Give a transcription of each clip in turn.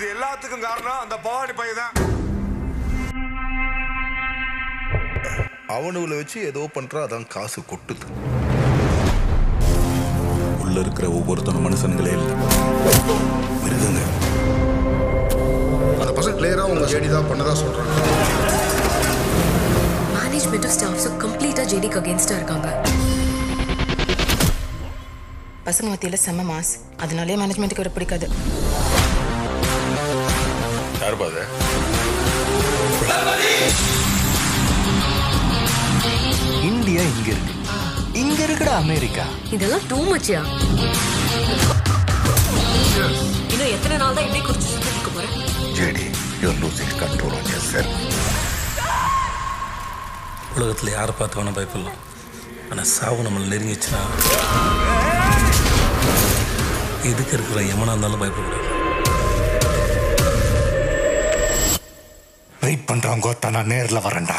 இது எல்லாத்துக்கும் காரணம் அந்த பவானி பையன் தான் அவனுங்களை வச்சு ஏதோ பண்றா அதான் காசு கொட்டுது உள்ள இருக்கிற ஒவ்வொருத்தனும் மனுஷனுங்களே இல்லை மிருகங்க அந்த பசங்க கிளியரா உங்க ஜேடி தான் பண்ணதா சொல்றாங்க மேனேஜ்மெண்ட்டும் ஸ்டாஃப்ஸும் கம்ப்ளீட்டாக ஜேடிக்கு அகேன்ஸ்டாக இருக்காங்க பசங்க மத்தியில் செம்ம மாஸ் அதனாலே மேனேஜ்மெண்ட்டுக்கு ஒரு பிடிக்காது யார் பாத இந்தியா இங்க இருக்கு இங்க இருக்குடா அமெரிக்கா இதெல்லாம் டூ மச்சியா இன்னும் எத்தனை நாள் தான் இப்படி குறிச்சு சுத்திட்டு போறேன் JD your losing control on your self உலகத்தில் யாரை பார்த்து வேணால் பயப்படலாம் ஆனால் சாவு நம்மளை நெருங்கிச்சுன்னா எதுக்கு இருக்கிற எமனா இருந்தாலும் பயப்படக்கூடாது வெயிட் பண்றவங்க ஒருத்தன் நான் நேர்ல வரேன்டா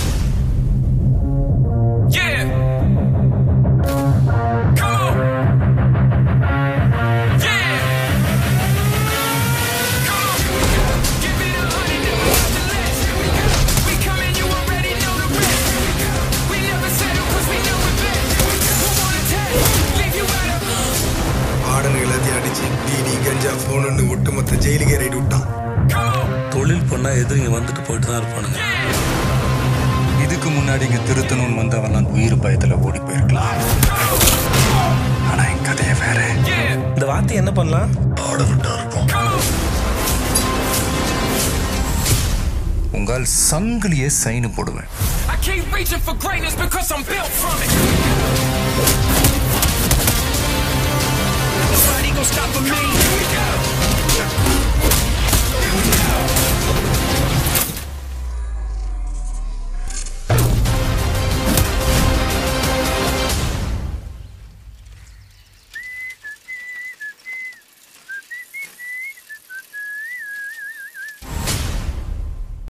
ஆடனுங்க எல்லாத்தையும் அடிச்சு டிடி கஞ்சா போனு ஒட்டுமொத்த ஜெயிலுக்கே ரைடு விட்டான் தொழில் பண்ணால் எதிரிங்க வந்துட்டு போயிட்டு தான் இருப்பானுங்க இதுக்கு முன்னாடி இங்க திருத்தணும்னு வந்தவன்லாம் உயிர் பயத்துல ஓடி போயிருக்கலாம் ஆனா என் கதையை வேற இந்த வார்த்தை என்ன பண்ணலாம் ஆட விட்டா இருக்கும் உங்கள் சங்கிலியே சைனு போடுவேன் I keep reaching for greatness because I'm built from it.